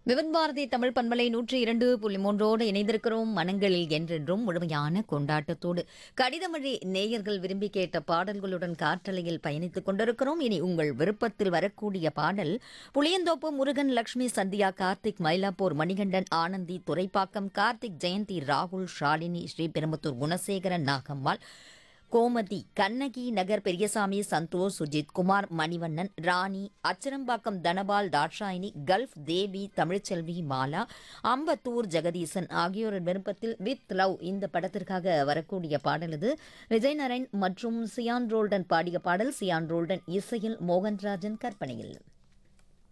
விவன் பாரதி தமிழ் பண்பலை நூற்றி இரண்டு புள்ளி மூன்றோடு இணைந்திருக்கிறோம் மனங்களில் என்றென்றும் முழுமையான கொண்டாட்டத்தோடு கடிதமொழி நேயர்கள் விரும்பி கேட்ட பாடல்களுடன் காற்றலையில் பயணித்துக் கொண்டிருக்கிறோம் இனி உங்கள் விருப்பத்தில் வரக்கூடிய பாடல் புளியந்தோப்பு முருகன் லட்சுமி சந்தியா கார்த்திக் மயிலாப்பூர் மணிகண்டன் ஆனந்தி துரைப்பாக்கம் கார்த்திக் ஜெயந்தி ராகுல் ஷாலினி ஸ்ரீபெரும்புத்தூர் குணசேகரன் நாகம்மாள் கோமதி கண்ணகி நகர் பெரியசாமி சந்தோஷ் சுஜித் குமார் மணிவண்ணன் ராணி அச்சரம்பாக்கம் தனபால் தாட்சாயினி கல்ஃப் தேவி தமிழ்ச்செல்வி மாலா அம்பத்தூர் ஜெகதீசன் ஆகியோரின் விருப்பத்தில் வித் லவ் இந்த படத்திற்காக வரக்கூடிய பாடல் இது விஜய் நரேன் மற்றும் சியான் ரோல்டன் பாடிய பாடல் சியான் ரோல்டன் இசையில் மோகன்ராஜன் கற்பனையில்